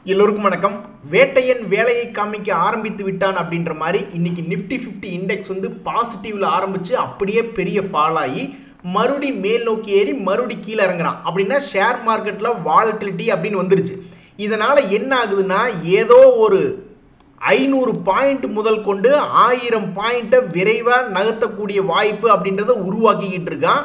எல்லோருக்கும் வணக்கம் வேட்டையன் வேலையை காமிக்க ஆரம்பித்து விட்டான் அப்படின்ற மாதிரி இன்னைக்கு நிஃப்டி ஃபிஃப்டி இண்டெக்ஸ் வந்து பாசிட்டிவ்ல ஆரம்பிச்சு அப்படியே பெரிய ஃபால் ஆகி மறுபடி மேல் நோக்கி ஏறி மறுபடி கீழே இறங்குறான் அப்படின்னா ஷேர் மார்க்கெட்ல வாலட்டிலிட்டி அப்படின்னு வந்துருச்சு இதனால என்ன ஆகுதுன்னா ஏதோ ஒரு ஐநூறு பாயிண்ட் முதல் கொண்டு ஆயிரம் பாயிண்ட்டை விரைவாக நகர்த்தக்கூடிய வாய்ப்பு அப்படின்றத உருவாக்கிக்கிட்டு இருக்கான்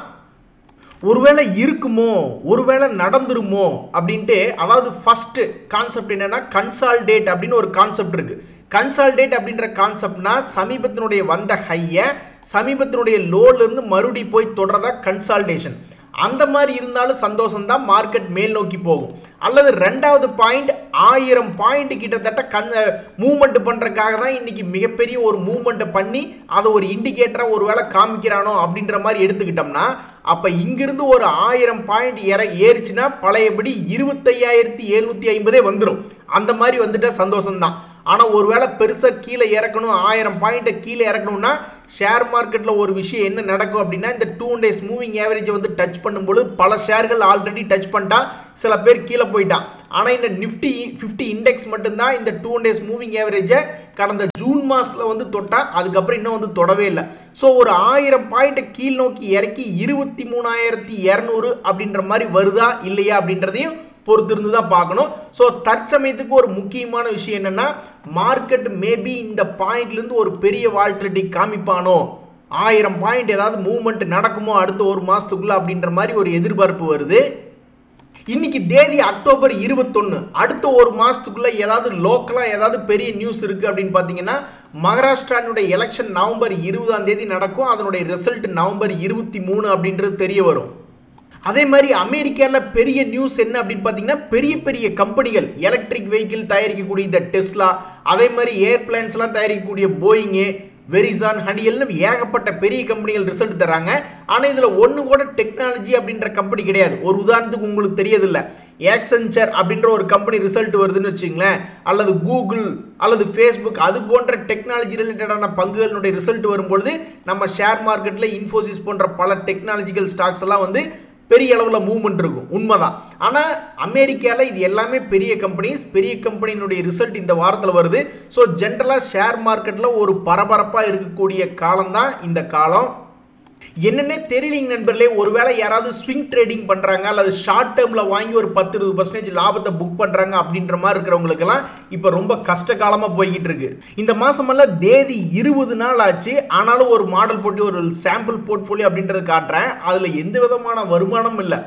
ஒருவேளை இருக்குமோ ஒருவேளை நடந்துருமோ அப்படின்ட்டு அதாவது ஃபர்ஸ்ட் கான்செப்ட் என்னன்னா கன்சால்டேட் அப்படின்னு ஒரு கான்செப்ட் இருக்கு கன்சால்டேட் அப்படின்ற கான்செப்ட்னா சமீபத்தினுடைய வந்த ஹையை சமீபத்தினுடைய லோல இருந்து மறுபடி போய் தொடரதா கன்சால்டேஷன் அந்த மாதிரி இருந்தாலும் சந்தோஷம் தான் மார்க்கெட் மேல் நோக்கி போகும் அல்லது ரெண்டாவது பாயிண்ட் ஆயிரம் பாயிண்ட் கிட்டத்தட்ட கண் மூவ்மெண்ட் பண்ணுறதுக்காக தான் இன்னைக்கு மிகப்பெரிய ஒரு மூவ்மெண்ட்டை பண்ணி அதை ஒரு இண்டிகேட்டரை ஒரு வேளை காமிக்கிறானோ அப்படின்ற மாதிரி எடுத்துக்கிட்டோம்னா அப்போ இங்கிருந்து ஒரு ஆயிரம் பாயிண்ட் ஏற ஏறிச்சுன்னா பழையபடி இருபத்தையாயிரத்தி எழுநூற்றி ஐம்பதே வந்துடும் அந்த மாதிரி வந்துட்டா சந்தோஷம்தான் ஆனால் ஒருவேளை பெருசாக கீழே இறக்கணும் ஆயிரம் பாயிண்ட்டை கீழே இறக்கணும்னா ஷேர் மார்க்கெட்டில் ஒரு விஷயம் என்ன நடக்கும் அப்படின்னா இந்த டூ டேஸ் மூவிங் ஆவரேஜை வந்து டச் பண்ணும்போது பல ஷேர்கள் ஆல்ரெடி டச் பண்ணிட்டா சில பேர் கீழே போயிட்டான் ஆனால் இந்த நிஃப்டி ஃபிஃப்டி இண்டெக்ஸ் மட்டும்தான் இந்த டூ டேஸ் மூவிங் ஆவரேஜை கடந்த ஜூன் மாதத்தில் வந்து தொட்டா அதுக்கப்புறம் இன்னும் வந்து தொடவே இல்லை ஸோ ஒரு ஆயிரம் பாயிண்ட்டை கீழ் நோக்கி இறக்கி இருபத்தி மூணாயிரத்தி இரநூறு அப்படின்ற மாதிரி வருதா இல்லையா அப்படின்றதையும் பொறுத்திருந்து தான் பார்க்கணும் ஸோ தற்சமயத்துக்கு ஒரு முக்கியமான விஷயம் என்னன்னா மார்க்கெட் மேபி இந்த பாயிண்ட்லேருந்து ஒரு பெரிய வால்டிலிட்டி காமிப்பானோ ஆயிரம் பாயிண்ட் ஏதாவது மூவ்மெண்ட் நடக்குமோ அடுத்த ஒரு மாதத்துக்குள்ள அப்படின்ற மாதிரி ஒரு எதிர்பார்ப்பு வருது இன்னைக்கு தேதி அக்டோபர் இருபத்தொன்று அடுத்த ஒரு மாதத்துக்குள்ள ஏதாவது லோக்கலாக ஏதாவது பெரிய நியூஸ் இருக்குது அப்படின்னு பார்த்தீங்கன்னா மகாராஷ்டிரானுடைய எலெக்ஷன் நவம்பர் இருபதாம் தேதி நடக்கும் அதனுடைய ரிசல்ட் நவம்பர் இருபத்தி மூணு அப்படின்றது தெரிய வரும் அதே மாதிரி அமெரிக்காவில் பெரிய நியூஸ் என்ன அப்படின்னு பார்த்தீங்கன்னா பெரிய பெரிய கம்பெனிகள் எலக்ட்ரிக் வெஹிக்கிள் தயாரிக்கக்கூடிய இந்த டெஸ்லா அதே மாதிரி ஏர்பிளைன்ஸ்லாம் தயாரிக்கக்கூடிய போயிங்கு வெரிசான் ஹனியல்னு ஏகப்பட்ட பெரிய கம்பெனிகள் ரிசல்ட் தராங்க ஆனால் இதில் ஒன்று கூட டெக்னாலஜி அப்படின்ற கம்பெனி கிடையாது ஒரு உதாரணத்துக்கு உங்களுக்கு தெரியதில்ல ஏக்சென்ச்சர் அப்படின்ற ஒரு கம்பெனி ரிசல்ட் வருதுன்னு வச்சுங்களேன் அல்லது கூகுள் அல்லது ஃபேஸ்புக் அது போன்ற டெக்னாலஜி ரிலேட்டடான பங்குகளினுடைய ரிசல்ட் வரும்பொழுது நம்ம ஷேர் மார்க்கெட்டில் இன்ஃபோசிஸ் போன்ற பல டெக்னாலஜிக்கல் ஸ்டாக்ஸ் எல்லாம் வந்து பெரிய அளவில் மூவ்மெண்ட் இருக்கும் உண்மைதான் ஆனால் அமெரிக்காவில் இது எல்லாமே பெரிய கம்பெனிஸ் பெரிய கம்பெனியினுடைய ரிசல்ட் இந்த வாரத்தில் வருது ஸோ ஜென்ரலாக ஷேர் மார்க்கெட்டில் ஒரு பரபரப்பாக இருக்கக்கூடிய காலம் தான் இந்த காலம் என்னன்னே தெரியலிங்க நண்பர்களே ஒருவேளை யாராவது ஸ்விங் ட்ரேடிங் பண்ணுறாங்க அல்லது ஷார்ட் டேர்மில் வாங்கி ஒரு பத்து இருபது பர்சன்டேஜ் லாபத்தை புக் பண்ணுறாங்க அப்படின்ற மாதிரி இருக்கிறவங்களுக்கெல்லாம் இப்போ ரொம்ப கஷ்ட காலமாக போய்கிட்டு இருக்கு இந்த மாதமெல்லாம் தேதி இருபது நாள் ஆச்சு ஆனாலும் ஒரு மாடல் போட்டு ஒரு சாம்பிள் போர்ட்ஃபோலியோ அப்படின்றது காட்டுறேன் அதில் எந்த விதமான வருமானமும் இல்லை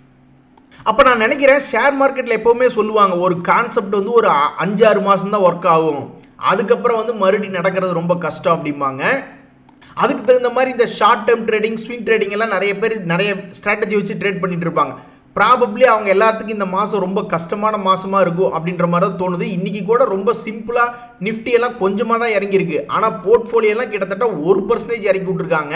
அப்போ நான் நினைக்கிறேன் ஷேர் மார்க்கெட்டில் எப்போவுமே சொல்லுவாங்க ஒரு கான்செப்ட் வந்து ஒரு அஞ்சாறு மாதம் தான் ஒர்க் ஆகும் அதுக்கப்புறம் வந்து மறுபடி நடக்கிறது ரொம்ப கஷ்டம் அப்படிம்பாங்க அதுக்கு தகுந்த மாதிரி இந்த short term trading swing trading எல்லாம் நிறைய பேர் நிறைய ஸ்ட்ராட்டஜி வச்சு ட்ரேட் பண்ணிட்டு இருப்பாங்க ப்ராபப்ளி அவங்க எல்லாத்துக்கும் இந்த மாதம் ரொம்ப கஷ்டமான மாதமாக இருக்கும் அப்படின்ற மாதிரி தான் தோணுது இன்றைக்கி கூட ரொம்ப சிம்பிளாக நிஃப்டி எல்லாம் கொஞ்சமாக தான் இறங்கியிருக்கு ஆனால் போர்ட்ஃபோலியோலாம் கிட்டத்தட்ட ஒரு பர்சன்டேஜ் இறக்கி விட்ருக்காங்க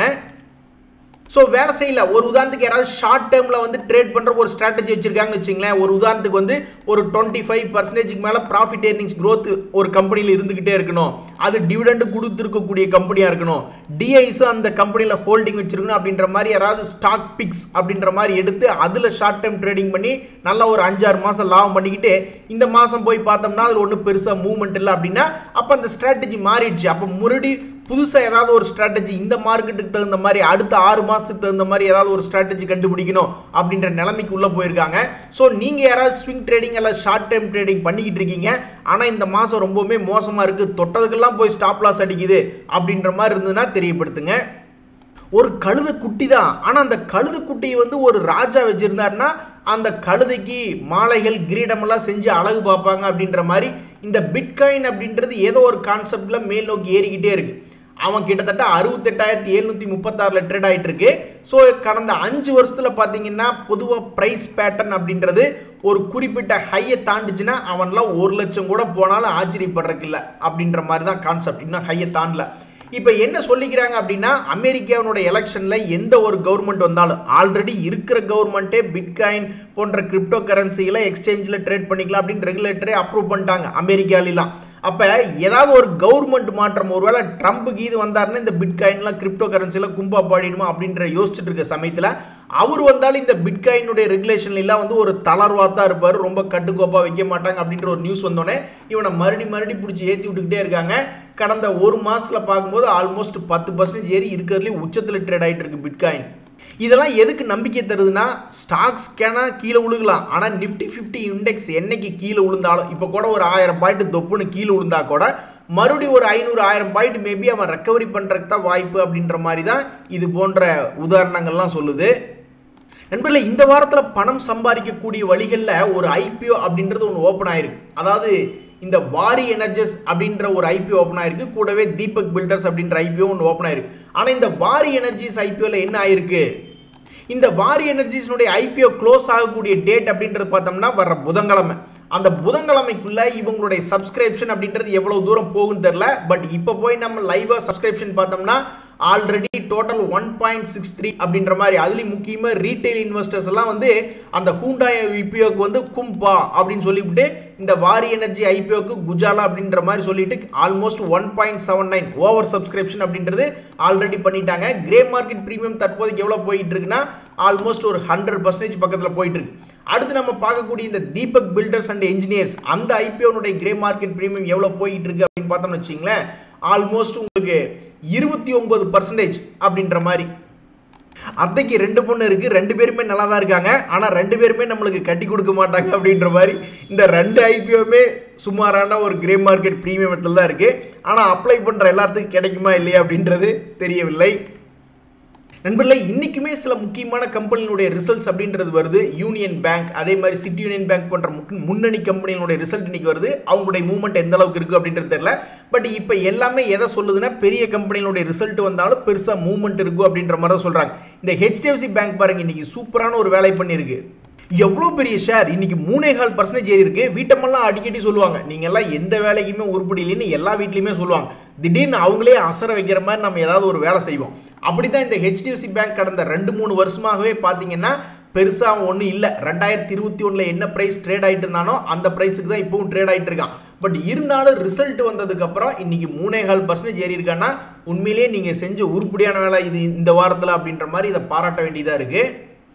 ஸோ வேலை செய்யல ஒரு உதாரணத்துக்கு யாராவது ஷார்ட் டேர்மில் வந்து ட்ரேட் பண்ணுற ஒரு ஸ்ட்ராட்டஜி வச்சிருக்காங்கன்னு வச்சுங்களேன் ஒரு உதாரணத்துக்கு வந்து ஒரு டுவெண்ட்டி ஃபைவ் பர்சன்டேஜுக்கு மேலே ப்ராஃபிட் ஏர்னிங்ஸ் க்ரோத் ஒரு கம்பெனியில் இருந்துக்கிட்டே இருக்கணும் அது டிவிடெண்ட் கொடுத்துருக்கக்கூடிய கம்பெனியாக இருக்கணும் டிஐஸும் அந்த கம்பெனியில் ஹோல்டிங் வச்சிருக்கணும் அப்படின்ற மாதிரி யாராவது ஸ்டாக் பிக்ஸ் அப்படின்ற மாதிரி எடுத்து அதில் ஷார்ட் டைம் ட்ரேடிங் பண்ணி நல்லா ஒரு அஞ்சாறு மாதம் லாபம் பண்ணிக்கிட்டு இந்த மாதம் போய் பார்த்தோம்னா அதில் ஒன்றும் பெருசாக மூவ்மெண்ட் இல்லை அப்படின்னா அப்போ அந்த ஸ்ட்ராட்டஜி மாறிடுச்சு அப்போ முரடி புதுசாக ஏதாவது ஒரு ஸ்ட்ராட்டஜி இந்த மார்க்கெட்டுக்கு தகுந்த மாதிரி அடுத்த ஆறு மாதத்துக்கு தகுந்த மாதிரி ஏதாவது ஒரு ஸ்ட்ராட்டஜி கண்டுபிடிக்கணும் அப்படின்ற நிலைமைக்கு உள்ளே போயிருக்காங்க ஸோ நீங்கள் யாராவது ஸ்விங் ட்ரேடிங் அல்ல ஷார்ட் டைம் ட்ரேடிங் பண்ணிக்கிட்டு இருக்கீங்க ஆனால் இந்த மாதம் ரொம்பவுமே மோசமாக இருக்குது தொட்டதுக்கெல்லாம் போய் ஸ்டாப் லாஸ் அடிக்குது அப்படின்ற மாதிரி இருந்ததுன்னா தெரியப்படுத்துங்க ஒரு கழுத குட்டி தான் ஆனால் அந்த கழுத குட்டியை வந்து ஒரு ராஜா வச்சுருந்தாருன்னா அந்த கழுதைக்கு மாலைகள் கிரீடமெல்லாம் செஞ்சு அழகு பார்ப்பாங்க அப்படின்ற மாதிரி இந்த பிட்காயின் அப்படின்றது ஏதோ ஒரு கான்செப்டில் மேல் நோக்கி ஏறிக்கிட்டே இருக்குது அவன் கிட்டத்தட்ட அறுபத்தெட்டாயிரத்தி எழுநூற்றி முப்பத்தாறில் ட்ரேட் ஆகிட்டு இருக்கு ஸோ கடந்த அஞ்சு வருஷத்தில் பார்த்தீங்கன்னா பொதுவாக ப்ரைஸ் பேட்டர்ன் அப்படின்றது ஒரு குறிப்பிட்ட ஹையை தாண்டுச்சுன்னா அவன்லாம் ஒரு லட்சம் கூட போனாலும் ஆச்சரியப்படுறதுக்கு இல்லை அப்படின்ற மாதிரி தான் கான்செப்ட் இன்னும் ஹையை தாண்டல இப்போ என்ன சொல்லிக்கிறாங்க அப்படின்னா அமெரிக்காவினுடைய எலெக்ஷனில் எந்த ஒரு கவர்மெண்ட் வந்தாலும் ஆல்ரெடி இருக்கிற கவர்மெண்ட்டே பிட்காயின் போன்ற கிரிப்டோ கரன்சிகளை எக்ஸ்சேஞ்சில் ட்ரேட் பண்ணிக்கலாம் அப்படின்னு ரெகுலேட்டரே அப்ரூவ் பண்ணிட்டாங்க அமெரிக்காலாம் அப்போ ஏதாவது ஒரு கவர்மெண்ட் மாற்றம் ஒருவேளை ட்ரம்ப் கீது வந்தாருன்னா இந்த பிட்காயின்லாம் கிரிப்டோ கரன்சியில் கும்பா பாடிடுமா அப்படின்ற யோசிச்சுட்டு இருக்க சமயத்தில் அவர் வந்தாலும் இந்த பிட்காயினுடைய ரெகுலேஷன்ல எல்லாம் வந்து ஒரு தளர்வாக தான் இருப்பார் ரொம்ப கட்டுக்கோப்பாக வைக்க மாட்டாங்க அப்படின்ற ஒரு நியூஸ் வந்தோடனே இவனை மறுபடி மறுபடி பிடிச்சி ஏற்றி விட்டுக்கிட்டே இருக்காங்க கடந்த ஒரு மாசத்தில் பார்க்கும்போது ஆல்மோஸ்ட் பத்து பர்சன்டேஜ் ஏறி இருக்கிறதுலே உச்சத்தில் ட்ரேட் ஆகிட்டு இருக்கு பிட்காயின் இதெல்லாம் எதுக்கு நம்பிக்கை தருதுன்னா ஸ்டாக்ஸ் கேனா கீழே விழுகலாம் ஆனால் நிஃப்டி ஃபிஃப்டி இண்டெக்ஸ் என்னைக்கு கீழே விழுந்தாலும் இப்போ கூட ஒரு ஆயிரம் பாயிண்ட் தொப்புன்னு கீழே விழுந்தா கூட மறுபடியும் ஒரு ஐநூறு ஆயிரம் பாயிண்ட் மேபி அவன் ரெக்கவரி பண்ணுறதுக்கு தான் வாய்ப்பு அப்படின்ற மாதிரி தான் இது போன்ற உதாரணங்கள்லாம் சொல்லுது நண்பர்களே இந்த வாரத்தில் பணம் சம்பாதிக்கக்கூடிய வழிகளில் ஒரு ஐபிஓ அப்படின்றது ஒன்று ஓப்பன் ஆயிருக்கு அதாவது இந்த வாரி எனர்ஜஸ் அப்படின்ற ஒரு ஐபிஓ ஓப்பன் ஆயிருக்கு கூடவே தீபக் பில்டர்ஸ் அப்படின்ற ஐபிஓ ஒன்று ஓப்பன் ஆயிருக்கு ஆனால் இந்த வாரி எனர்ஜிஸ் ஐபிஓவில் என்ன ஆயிருக்கு இந்த வாரி எனர்ஜிஸ்னுடைய ஐபிஓ க்ளோஸ் ஆகக்கூடிய டேட் அப்படின்றது பார்த்தோம்னா வர புதன்கிழமை அந்த புதன்கிழமைக்குள்ள இவங்களுடைய சப்ஸ்கிரிப்ஷன் அப்படின்றது எவ்வளவு தூரம் போகுன்னு தெரில பட் இப்போ போய் நம்ம லைவா சப்ஸ்கிரிப்ஷன் பார்த்தோம்னா already total one point six three அப்படின்ற மாதிரி அதுலேயும் முக்கியமாக ரீட்டைல் இன்வெஸ்டர்ஸ் எல்லாம் வந்து அந்த ஹூண்டாய் ஐபிஓக்கு வந்து கும்பா அப்படின்னு சொல்லிவிட்டு இந்த வாரி எனர்ஜி ஐபிஓக்கு குஜாலா அப்படின்ற மாதிரி சொல்லிட்டு almost one point seven nine over subscription அப்படின்றது ஆல்ரெடி பண்ணிட்டாங்க கிரே மார்க்கெட் ப்ரீமியம் தற்போதைக்கு எவ்வளோ போயிட்டு இருக்குன்னா ஆல்மோஸ்ட் ஒரு ஹண்ட்ரட் பர்சன்டேஜ் பக்கத்தில் போயிட்டு இருக்கு அடுத்து நம்ம பார்க்கக்கூடிய இந்த தீபக் பில்டர்ஸ் அண்ட் என்ஜினியர்ஸ் அந்த ஐபிஓனுடைய கிரே மார்க்கெட் ப்ரீமியம் எவ்வளோ போயிட்டு இருக்கு அப்படின்னு பார்த்தோம்னு வச்சிங்களேன் ஆல்மோஸ்ட் உங்களுக்கு இருபத்தி ஒன்பது பர்சன்டேஜ் அப்படின்ற மாதிரி அத்தைக்கு ரெண்டு பொண்ணு இருக்கு ரெண்டு பேருமே நல்லா தான் இருக்காங்க ஆனால் ரெண்டு பேருமே நம்மளுக்கு கட்டி கொடுக்க மாட்டாங்க அப்படின்ற மாதிரி இந்த ரெண்டு ஐபிஓமே சுமாரான ஒரு கிரே மார்க்கெட் ப்ரீமியம் இடத்துல தான் இருக்கு ஆனால் அப்ளை பண்ணுற எல்லாத்துக்கும் கிடைக்குமா இல்லையா அப்படின்றது தெரியவில்லை நண்பர்களே இன்றைக்குமே சில முக்கியமான கம்பெனிகளுடைய ரிசல்ட்ஸ் அப்படின்றது வருது யூனியன் பேங்க் அதே மாதிரி சிட்டி யூனியன் பேங்க் போன்ற முன்னணி கம்பெனிகளுடைய ரிசல்ட் இன்னைக்கு வருது அவங்களுடைய மூவ்மெண்ட் எந்த அளவுக்கு இருக்குது அப்படின்றது தெரியல பட் இப்போ எல்லாமே எதை சொல்லுதுன்னா பெரிய கம்பெனிகளுடைய ரிசல்ட் வந்தாலும் பெருசாக மூவ்மெண்ட் இருக்கும் அப்படின்ற மாதிரி தான் சொல்கிறாங்க இந்த ஹெச்டிஎஃப்சி பேங்க் பாருங்க இன்னைக்கு சூப்பரான ஒரு வேலை பண்ணியிருக்கு எவ்வளோ பெரிய ஷேர் இன்னைக்கு மூணே கால் பர்சன்டேஜ் ஏறி இருக்கு வீட்டமெல்லாம் அடிக்கடி சொல்லுவாங்க நீங்க எல்லாம் எந்த வேலைக்குமே உருப்படி இல்லைன்னு எல்லா வீட்லையுமே சொல்லுவாங்க திடீர்னு அவங்களே அசர வைக்கிற மாதிரி நம்ம ஏதாவது ஒரு வேலை செய்வோம் அப்படி தான் இந்த ஹெச்டிஎஃப்சி பேங்க் கடந்த ரெண்டு மூணு வருஷமாகவே பார்த்தீங்கன்னா பெருசாக ஒன்றும் இல்லை ரெண்டாயிரத்தி இருபத்தி ஒன்றில் என்ன ப்ரைஸ் ட்ரேட் ஆகிட்டு இருந்தானோ அந்த ப்ரைஸுக்கு தான் இப்போவும் ட்ரேட் ஆகிட்டு இருக்கான் பட் இருந்தாலும் ரிசல்ட் வந்ததுக்கப்புறம் இன்னைக்கு மூணே கால் பர்சன்டேஜ் ஏறி இருக்கான்னா உண்மையிலேயே நீங்கள் செஞ்ச உருப்படியான வேலை இது இந்த வாரத்தில் அப்படின்ற மாதிரி இதை பாராட்ட வேண்டியதாக இருக்குது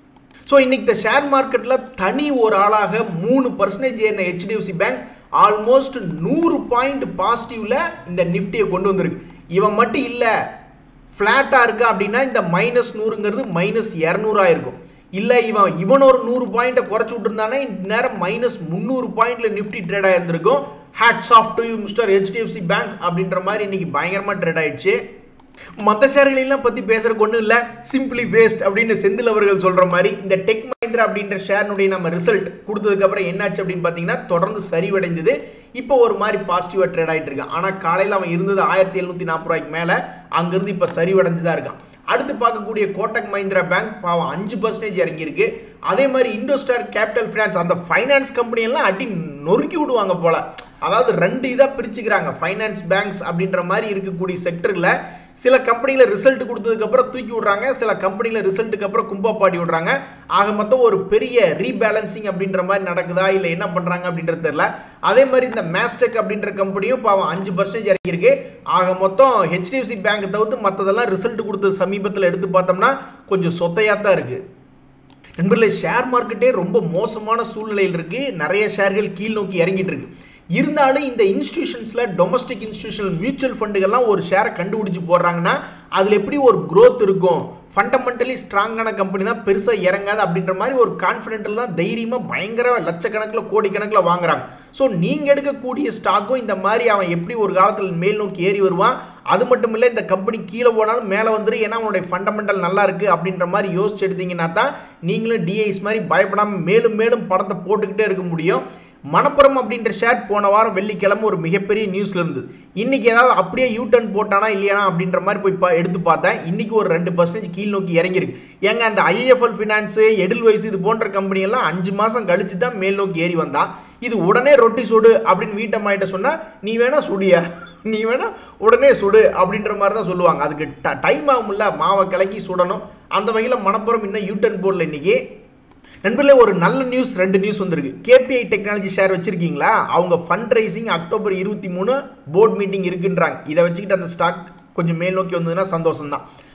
ஸோ இன்னைக்கு இந்த ஷேர் மார்க்கெட்டில் தனி ஒரு ஆளாக மூணு பர்சன்டேஜ் ஏறின ஹெச்டிஎஃப்சி பேங்க் ஆல்மோஸ்ட் நூறு பாயிண்ட் பாசிட்டிவ்ல இந்த நிஃப்டியை கொண்டு வந்திருக்கு இவன் மட்டும் இல்லை ஃப்ளாட்டாக இருக்கு அப்படின்னா இந்த மைனஸ் நூறுங்கிறது மைனஸ் இரநூறா இருக்கும் இல்லை இவன் இவன் ஒரு நூறு பாயிண்ட்டை குறைச்சி விட்டுருந்தானே இந்த நேரம் மைனஸ் முந்நூறு பாயிண்ட்ல நிஃப்டி ட்ரேட் ஆயிருந்திருக்கும் hats off to you mister HDFC bank அப்படின்ற மாதிரி இன்னைக்கு பயங்கரமாக ட்ரேட் ஆயிடுச்சு மற்ற ஷேர்களெல்லாம் பற்றி பேசுறதுக்கு ஒன்றும் இல்லை சிம்பிளி வேஸ்ட் அப்படின்னு செந்தில் அவர்கள் சொல்கிற மாதிரி இந்த டெக் மஹிந்திரா அப்படின்ற ஷேர்னுடைய நம்ம ரிசல்ட் கொடுத்ததுக்கப்புறம் என்னாச்சு அப்படின்னு பார்த்தீங்கன்னா தொடர்ந்து சரிவடைந்தது இப்போ ஒரு மாதிரி பாசிட்டிவாக ட்ரேட் ஆகிட்டு இருக்கான் ஆனால் காலையில் அவன் இருந்தது ஆயிரத்தி எழுநூற்றி நாற்பது ரூபாய்க்கு மேலே அங்கேருந்து இப்போ சரிவடைஞ்சு தான் இருக்கான் அடுத்து பார்க்கக்கூடிய கோட்டக் மஹிந்திரா பேங்க் பாவம் அஞ்சு பர்சன்டேஜ் இறங்கியிருக்கு அதே மாதிரி இண்டோஸ்டார் கேபிட்டல் ஃபினான்ஸ் அந்த ஃபைனான்ஸ் கம்பெனி எல்லாம் அடி நொறுக்கி விடுவாங்க போல அதாவது ரெண்டு இதாக பிரிச்சுக்கிறாங்க ஃபைனான்ஸ் பேங்க்ஸ் அப்படின்ற மாதிரி இருக்கக்கூடிய செக்டரில் சில கம்பெனியில் ரிசல்ட் கொடுத்ததுக்கப்புறம் தூக்கி விட்றாங்க சில கம்பெனியில் ரிசல்ட்டுக்கு அப்புறம் கும்பாப்பாடி விட்றாங்க ஆக மொத்தம் ஒரு பெரிய ரீபேலன்சிங் அப்படின்ற மாதிரி நடக்குதா இல்லை என்ன பண்ணுறாங்க அப்படின்றது தெரியல அதே மாதிரி இந்த மேஸ்டெக் அப்படின்ற கம்பெனியும் பாவம் அஞ்சு பர்சன்டேஜ் இறங்கியிருக்கு ஆக மொத்தம் ஹெச்டிஎஃப்சி பேங்க் தவிர்த்து மற்றதெல்லாம் ரிசல்ட் கொடுத்தது சமீபத்தில் எடுத்து பார்த்தோம்னா கொஞ்சம் சொத்தையாக தான் இருக்குது நண்பர்களே ஷேர் மார்க்கெட்டே ரொம்ப மோசமான சூழ்நிலையில் இருக்குது நிறைய ஷேர்கள் கீழ் நோக்கி இறங்கிட்டு இருக்கு இருந்தாலும் இந்த இன்ஸ்டியூஷன்ஸில் டொமஸ்டிக் இன்ஸ்டியூஷனல் மியூச்சுவல் ஃபண்டுகள்லாம் ஒரு ஷேரை கண்டுபிடிச்சி போடுறாங்கன்னா அதில் எப்படி ஒரு growth இருக்கும் ஃபண்டமெண்டலி ஸ்ட்ராங்கான கம்பெனி தான் பெருசாக இறங்காது அப்படின்ற மாதிரி ஒரு கான்ஃபிடென்ட்டில் தான் தைரியமாக பயங்கர லட்சக்கணக்கில் கோடிக்கணக்கில் வாங்குறாங்க ஸோ நீங்கள் எடுக்கக்கூடிய ஸ்டாக்கும் இந்த மாதிரி அவன் எப்படி ஒரு காலத்தில் மேல் நோக்கி ஏறி வருவான் அது மட்டும் இல்லை இந்த கம்பெனி கீழே போனாலும் மேலே வந்துடும் ஏன்னா அவனுடைய ஃபண்டமெண்டல் நல்லா இருக்குது அப்படின்ற மாதிரி யோசிச்சு எடுத்தீங்கன்னா தான் நீங்களும் டிஐஸ் மாதிரி பயப்படாமல் மேலும் மேலும் படத்தை போட்டுக்கிட்டே இருக்க முடியும் மணப்புறம் அப்படின்ற ஷேர் போன வாரம் வெள்ளிக்கிழமை ஒரு மிகப்பெரிய நியூஸ்ல இருந்தது இன்னைக்கு ஏதாவது அப்படியே யூ டர்ன் போட்டானா இல்லையானா அப்படின்ற மாதிரி போய் பா எடுத்து பார்த்தேன் இன்னைக்கு ஒரு ரெண்டு பர்சன்டேஜ் கீழ் நோக்கி இறங்கியிருக்கு ஏங்க அந்த ஐஎஃப்எல் ஃபினான்ஸு எடில் வைஸ் இது போன்ற கம்பெனி எல்லாம் அஞ்சு மாதம் கழிச்சு தான் மேல் நோக்கி ஏறி வந்தா இது உடனே ரொட்டி சுடு அப்படின்னு வீட்டம்மாயிட்ட சொன்னா நீ வேணா சுடியா நீ வேணா உடனே சுடு அப்படின்ற மாதிரி தான் சொல்லுவாங்க அதுக்கு டைம் ஆகும்ல மாவை கலக்கி சுடணும் அந்த வகையில் மணப்புறம் இன்னும் யூ டர்ன் போடல இன்னைக்கு நண்பர்களே ஒரு நல்ல நியூஸ் ரெண்டு நியூஸ் வந்திருக்கு கேபிஐ டெக்னாலஜி ஷேர் வச்சிருக்கீங்களா அவங்க ஃபண்ட் ரைசிங் அக்டோபர் இருபத்தி மூணு போர்ட் மீட்டிங் இருக்குன்றாங்க இதை வச்சுக்கிட்டு அந்த ஸ்டாக் கொஞ்சம் மேல் நோக்கி வந்ததுன்னா சந்தோஷம் தான்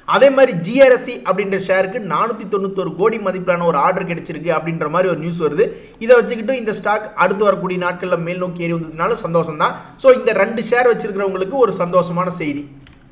அதே மாதிரி ஜிஆர்எஸ்சி அப்படின்ற ஷேருக்கு நானூற்றி தொண்ணூத்தொரு கோடி மதிப்பிலான ஒரு ஆர்டர் கிடைச்சிருக்கு அப்படின்ற மாதிரி ஒரு நியூஸ் வருது இதை வச்சுக்கிட்டு இந்த ஸ்டாக் அடுத்து வரக்கூடிய நாட்களில் மேல் நோக்கி ஏறி வந்ததுனால சந்தோஷம் தான் ஸோ இந்த ரெண்டு ஷேர் வச்சிருக்கிறவங்களுக்கு ஒரு சந்தோஷமான செய்தி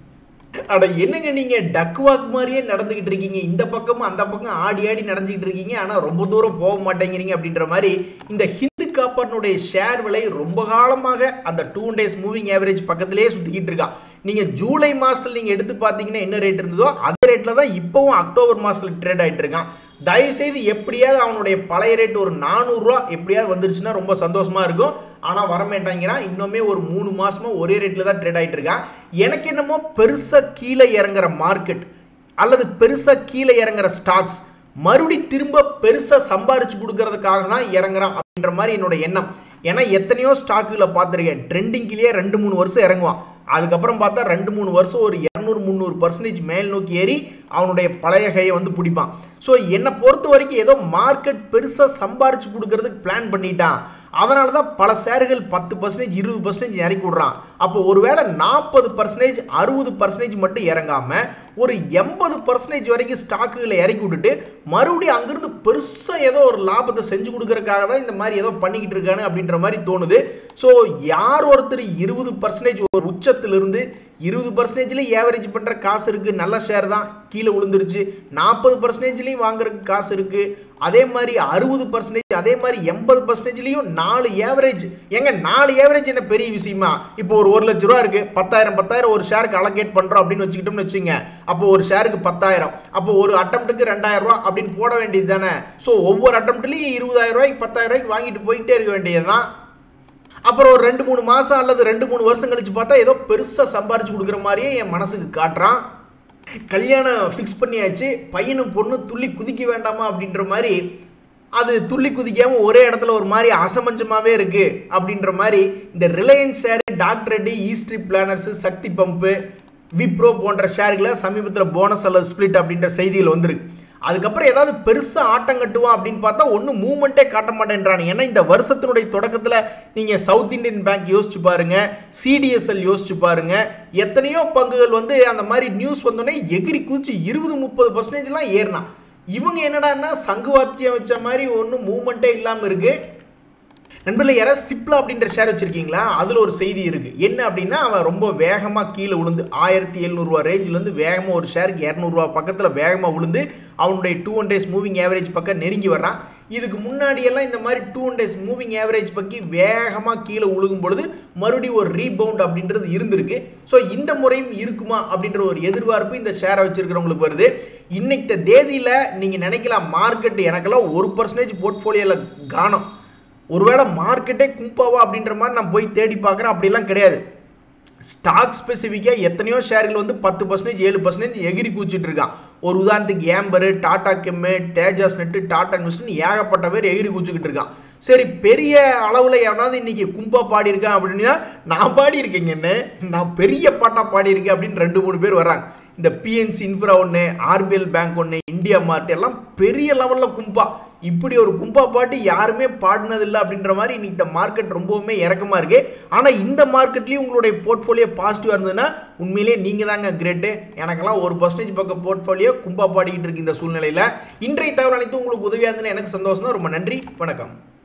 அட என்னங்க நீங்க டக் வாக் மாதிரியே நடந்துகிட்டு இருக்கீங்க இந்த பக்கமும் அந்த பக்கம் ஆடி ஆடி நடந்துகிட்டு இருக்கீங்க ஆனா ரொம்ப தூரம் போக மாட்டேங்கிறீங்க அப்படின்ற மாதிரி இந்த ஹிந்து காப்பர்னுடைய ஷேர் விலை ரொம்ப காலமாக அந்த டூ டேஸ் மூவிங் ஆவரேஜ் பக்கத்திலேயே சுத்திக்கிட்டு இருக்கான் நீங்க ஜூலை மாசத்துல நீங்க எடுத்து பார்த்தீங்கன்னா என்ன ரேட் இருந்ததோ அதே ரேட்ல தான் இப்போவும் அக்டோபர் மாசத்துல ட்ரேட் ஆயிட்டு இருக்கான் தயவு செய்து எப்படியாவது அவனுடைய பழைய ரேட் ஒரு நானூறுரூவா எப்படியாவது வந்துருச்சுன்னா ரொம்ப சந்தோஷமா இருக்கும் ஆனால் வரமாட்டாங்கிறான் இன்னுமே ஒரு மூணு மாசமா ஒரே ரேட்டில் தான் ட்ரேட் ஆகிட்டு இருக்கான் எனக்கு என்னமோ பெருசாக கீழே இறங்குற மார்க்கெட் அல்லது பெருசாக கீழே இறங்குற ஸ்டாக்ஸ் மறுபடி திரும்ப பெருசாக சம்பாரிச்சு கொடுக்கறதுக்காக தான் இறங்குறான் அப்படின்ற மாதிரி என்னோட எண்ணம் ஏன்னா எத்தனையோ ஸ்டாக்குகளை பார்த்துருக்கேன் ட்ரெண்டிங்லேயே ரெண்டு மூணு வருஷம் இறங்குவான் அதுக்கப்புறம் பார்த்தா ரெண்டு மூணு வருஷம் ஒரு இரநூறு முந்நூறு பர்சன்டேஜ் மேல் நோக்கி ஏறி அவனுடைய பழைய கையை வந்து பிடிப்பான் ஸோ என்னை பொறுத்த வரைக்கும் ஏதோ மார்க்கெட் பெருசாக சம்பாரிச்சு கொடுக்கறதுக்கு பிளான் பண்ணிட்டான் அதனால தான் பல ஷேர்கள் பத்து பர்சன்டேஜ் இருபது பர்சன்டேஜ் இறக்கி விட்றான் அப்போ ஒருவேளை நாற்பது பர்சன்டேஜ் அறுபது பர்சன்டேஜ் மட்டும் இறங்காம ஒரு எண்பது பர்சன்டேஜ் வரைக்கும் ஸ்டாக்குகளை இறக்கி விட்டுட்டு மறுபடியும் அங்கிருந்து பெருசாக ஏதோ ஒரு லாபத்தை செஞ்சு கொடுக்கறதுக்காக தான் இந்த மாதிரி ஏதோ பண்ணிக்கிட்டு இருக்கானு அப்படின்ற மாதிரி தோணுது ஸோ யார் ஒருத்தர் இருபது பர்சன்டேஜ் ஒரு உச்சத்திலிருந்து இருபது பர்சன்டேஜ்லேயும் ஏவரேஜ் பண்ணுற காசு இருக்குது நல்ல ஷேர் தான் கீழே விழுந்துருச்சு நாற்பது பர்சன்டேஜ்லேயும் வாங்குறதுக்கு காசு இருக்குது அதே மாதிரி அறுபது பர்சன்டேஜ் அதே மாதிரி எண்பது பர்சன்டேஜ்லேயும் நாலு ஏவரேஜ் எங்க நாலு ஏவரேஜ் என்ன பெரிய விஷயமா இப்போ ஒரு ஒரு லட்ச ரூபா இருக்குது பத்தாயிரம் பத்தாயிரம் ஒரு ஷேருக்கு அலோகேட் பண்ணுறோம் அப்படின்னு வச்சுக்கிட்டோம்னு வச்சுங்க அப்போ ஒரு ஷேருக்கு பத்தாயிரம் அப்போ ஒரு அட்டம்ப்ட்டுக்கு ரெண்டாயிரம் ரூபா அப்படின்னு போட வேண்டியது தானே ஸோ ஒவ்வொரு அட்டம்ப்ட்லேயும் இருபதாயிரம் ரூபாய்க்கு பத்தாயிரம் ரூபாய்க்கு வாங்கிட்டு போயிட்டே இருக்க வேண்டியது தான் அப்புறம் ஒரு ரெண்டு மூணு மாதம் அல்லது ரெண்டு மூணு வருஷம் கழிச்சு பார்த்தா ஏதோ பெருசாக சம்பாரிச்சு கொடுக்குற மாதிரியே என் மனசுக்கு காட்டுறான் கல்யாணம் ஃபிக்ஸ் பண்ணியாச்சு பையனும் பொண்ணு துள்ளி குதிக்க வேண்டாமா அப்படின்ற மாதிரி அது துள்ளி குதிக்காமல் ஒரே இடத்துல ஒரு மாதிரி அசமஞ்சமாகவே இருக்குது அப்படின்ற மாதிரி இந்த ரிலையன்ஸ் ஷேர் டாக்டர் ரெட்டி ஈஸ்ட்ரி பிளானர்ஸ் சக்தி பம்பு விப்ரோ போன்ற ஷேர்களை சமீபத்தில் போனஸ் அல்லது ஸ்பிளிட் அப்படின்ற செய்திகள் வந்திருக்கு அதுக்கப்புறம் ஏதாவது பெருசாக ஆட்டம் கட்டுவான் அப்படின்னு பார்த்தா ஒன்றும் மூவ்மெண்ட்டே காட்ட மாட்டேன்றான் ஏன்னா இந்த வருஷத்தினுடைய தொடக்கத்தில் நீங்கள் சவுத் இந்தியன் பேங்க் யோசிச்சு பாருங்க சிடிஎஸ்எல் யோசிச்சு பாருங்க எத்தனையோ பங்குகள் வந்து அந்த மாதிரி நியூஸ் வந்தோடனே எகிரி குதிச்சு இருபது முப்பது பர்சன்டேஜ்லாம் ஏறினான் இவங்க என்னடான்னா சங்குவாத்தியம் வச்ச மாதிரி ஒன்றும் மூவ்மெண்ட்டே இல்லாமல் இருக்குது நண்பர்களே யாராவது சிப்லா அப்படின்ற ஷேர் வச்சிருக்கீங்களா அதில் ஒரு செய்தி இருக்குது என்ன அப்படின்னா அவன் ரொம்ப வேகமாக கீழே விழுந்து ஆயிரத்தி எழுநூறுவா ரேஞ்சிலேருந்து வேகமாக ஒரு ஷேருக்கு இரநூறுவா பக்கத்தில் வேகமாக விழுந்து அவனுடைய டூ ஹண்ட்ரேஸ் மூவிங் ஆவரேஜ் பக்கம் நெருங்கி வர்றான் இதுக்கு முன்னாடியெல்லாம் இந்த மாதிரி டூ ஹண்ட்ரேஸ் மூவிங் ஆவரேஜ் பக்கி வேகமாக கீழே விழுகும் பொழுது மறுபடியும் ஒரு ரீபவுண்ட் அப்படின்றது இருந்திருக்கு ஸோ இந்த முறையும் இருக்குமா அப்படின்ற ஒரு எதிர்பார்ப்பு இந்த ஷேரை வச்சிருக்கிறவங்களுக்கு வருது இன்னைக்கு தேதியில் நீங்கள் நினைக்கலாம் மார்க்கெட் எனக்கெல்லாம் ஒரு பர்சன்டேஜ் போர்ட்ஃபோலியோவில் காணும் ஒருவேளை மார்க்கெட்டே கும்பாவா அப்படின்ற மாதிரி நான் போய் தேடி பார்க்குறேன் அப்படிலாம் கிடையாது ஸ்டாக் ஸ்பெசிஃபிக்காக எத்தனையோ ஷேர்கள் வந்து பத்து பர்சன்டேஜ் ஏழு பர்சன்டேஜ் எகிரி கூச்சிட்டு இருக்கான் ஒரு உதாரணத்துக்கு Amber Tata chem Tejas net Tata இன்வெஸ்ட்னு ஏகப்பட்ட பேர் எகிரி கூச்சிக்கிட்டு இருக்கான் சரி பெரிய அளவில் எவனாவது இன்னைக்கு கும்பா பாடியிருக்கான் அப்படின்னா நான் பாடியிருக்கேங்கன்னு நான் பெரிய பாட்டா பாடியிருக்கேன் அப்படின்னு ரெண்டு மூணு பேர் வர்றாங்க இந்த பிஎன்சி இன்ஃப்ரா ஒன்று ஆர்பிஎல் பேங்க் ஒன்று இந்தியா மார்ட் எல்லாம் பெரிய லெவலில் கும்பா இப்படி ஒரு கும்பா பாட்டு யாருமே பாடினதில்லை அப்படின்ற மாதிரி இன்னைக்கு இந்த மார்க்கெட் ரொம்பவுமே இறக்கமாக இருக்கு ஆனால் இந்த மார்க்கெட்லேயும் உங்களுடைய போர்ட்ஃபோலியோ பாசிட்டிவாக இருந்ததுன்னா உண்மையிலேயே நீங்கள் தாங்க கிரேட்டு எனக்கெல்லாம் ஒரு பர்சன்டேஜ் பக்கம் போர்ட்ஃபோலியோ கும்பா பாடிக்கிட்டு இருக்கு இந்த சூழ்நிலையில் இன்றைய தகவல் அனைத்தும் உங்களுக்கு உதவியாக இருந்ததுன்னு எனக்கு சந்தோஷம் தான் ரொம்ப நன்றி வணக்கம்